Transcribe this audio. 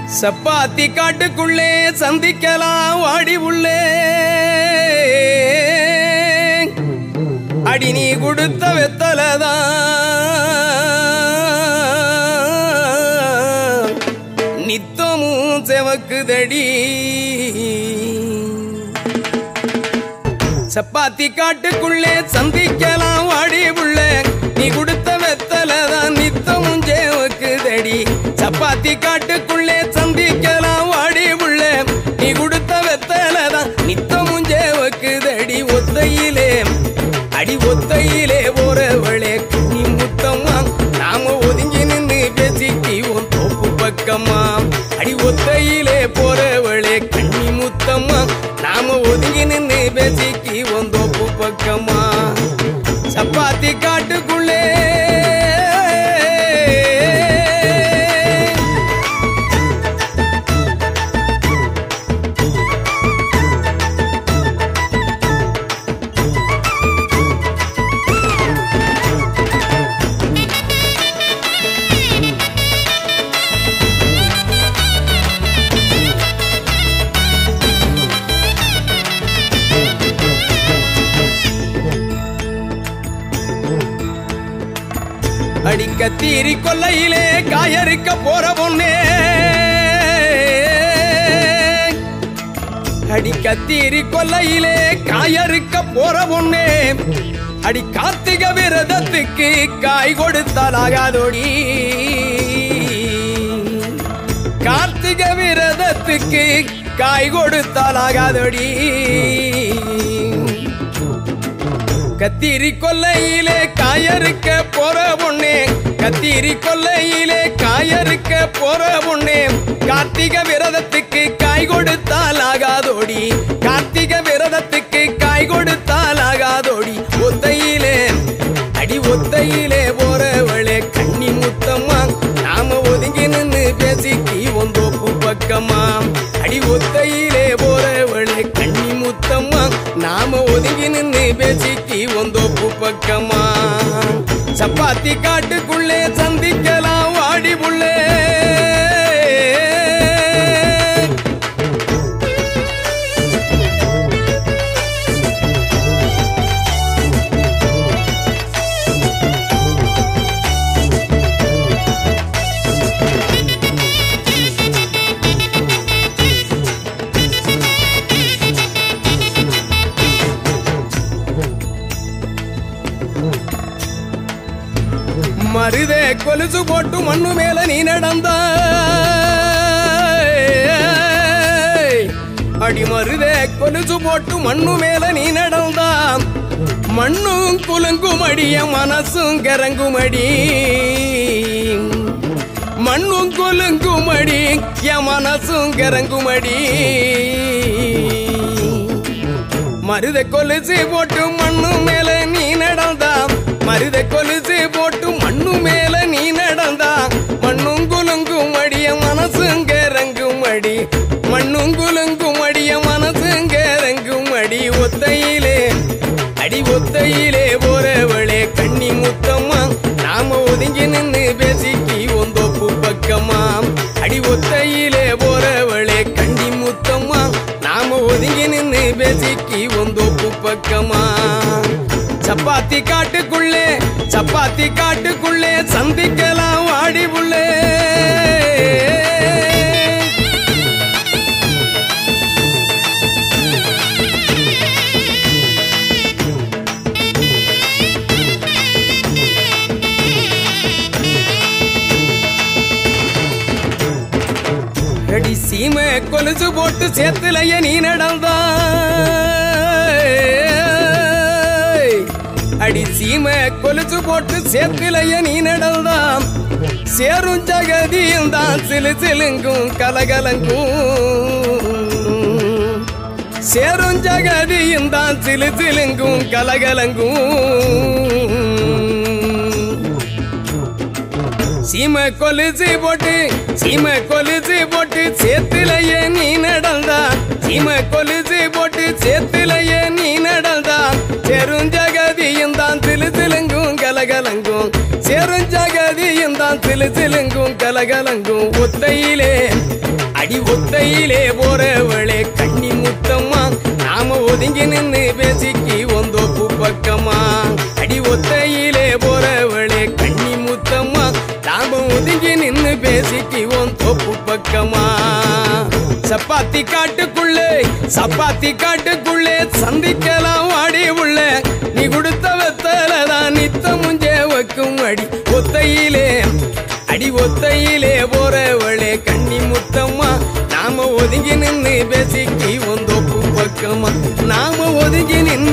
சப்பாத்தி காட்டுக்குள்ளே சந்திக்கலாம் வாடி உள்ளே அடி நீ கொடுத்த வெத்தலதான் நித்தமும் செவக்குதடி சப்பாத்தி காட்டுக்குள்ளே சந்திக்கலாம் வாடி உள்ள நீ கொடுத்த வெத்தலதான் நித்தமும் ஜேவக்குதடி சப்பாத்தி காட்டுக்குள்ளே சந்திக்கலாம் வாடி உள்ள நீ கொடுத்த வெத்தலதான் நித்தமும் ஜேவக்குதடி ஒத்தையிலே அடி ஒத்தையிலே போறவளே நீ முத்தம்மா நாம ஒதுங்கி நின்று பேசிக்குவோம் தோப்பு பக்கமா அடி ஒத்தையிலே போறவளே கண்ணி முத்தம்மா நாம ஒதுங்கி நின்று பேசிக்குவோம் தோப்பு பக்கமா சப்பாத்தி காட்டுக்குள்ளே அடிக்க தீரி கொல்லையிலே காயறுக்க போற பொண்ணே அடிக்க தீரி கொல்லையிலே காயறுக்க போற பொண்ணே அடி கார்த்திக விரதத்துக்கு காய் கொடுத்தால் ஆகாதோடி கார்த்திக விரதத்துக்கு காய் கொடுத்தால் ஆகாதோடி கத்திரி கொல்லையிலே காயறுக்க போற பொண்ணே கத்திரி கொல்லையிலே காயறுக்க போற பொண்ணே கார்த்திக விரதத்துக்கு காய் கொடுத்தால் ஆகாதோடி கார்த்திக விரதத்துக்கு காய் கொடுத்தால் ஆகாதோடி ஒத்தையிலே அடி ஒத்தையிலே போறவளே கண்ணி முத்தம்மா நாம ஒதுங்கி நின்று பேசிக்கி ஒந்தோப்பு பக்கமா அடி ஒத்தையிலே போறவளே கண்ணி முத்தம்மா நாம ஒதுங்கி நின்று பேசிக்கி ஒந்தோப்பு பக்கமா சப்பாத்தி காட்டுக்குள்ளே சந்திக்கலாம் வாடி புள்ளே மருதே கொலுசு போட்டு மண்ணு மேல நீ நடந்த அடி மருதே கொலுசு போட்டு மண்ணு மேல நீ நடந்த மண்ணும் குலுங்கும் அடிய மனசும் கரங்கும் அடி மண்ணும் குலுங்கும் அடி என் மனசும் கரங்கும் அடி மருத கொலுசு போட்டு மண்ணு மேல நீ நடந்தா மருத கொலுசு போட்டு மண்ணு மேல நீ நடந்தா மண்ணும் குலுங்கும் அடிய மனசுங்க இறங்கும் அடி மண்ணும் குலுங்கும் அடிய மனசுங்க இறங்கும் அடி ஒத்தையிலே அடி ஒத்தையிலே போறவளே கண்ணி முத்தம்மா நாம ஒதுங்கி நின்று பேசிக்கி ஒந்தோப்பு பக்கமா அடி ஒத்தையிலே போறவளே கண்ணி முத்தம்மா நாம ஒதுங்கி நின்று பேசிக்கி ஒந்தோப்பு பக்கமா சப்பாத்தி காட்டுக்குள்ளே சப்பாத்தி காட்டுக்குள்ளே சந்திக்கலாம் வாடி புள்ளே அடி சீமை கொலுசு போட்டு சேத்துலைய நீ நடந்தா அடி சீமை கொலுசு போட்டு சேத்துலைய நீ நடந்தா சேரும் ஜகதியும் தான் சிலு சிலுங்கும் கலகலங்கும் சேரும் ஜகதியும் தான் சிலு சிலுங்கும் கலகலங்கும் சீமை கொலுசு போட்டு சீமை கொலுசு போட்டு சேத்துலையே நீ நடந்தா சீமை கொலுசு போட்டு சேத்துலையே நீ நடந்தா செருஞ்சகதியும் தான் திலு திலுங்கும் கலகலங்கும் செருஞ்சகதியும் தான் திலு திலுங்கும் கலகலங்கும் ஒத்தையிலே ஒதுங்கி நின்னு பேசிக்கு உன் தொப்பு பக்கமா சப்பாத்தி காட்டுக்குள்ளே சப்பாத்தி காட்டுக்குள்ளே சந்திக்கலாம் வாடி உள்ள நீ கொடுத்த வெத்தல தான் நித்த முஞ்சே வைக்கும் அடி ஒத்தையிலே அடி ஒத்தையிலே போறவளே கண்ணி முத்தம்மா நாம ஒதுங்கி நின்னு பேசிக்கி உன் தொப்பு பக்கமா நாம ஒதுங்கி நின்னு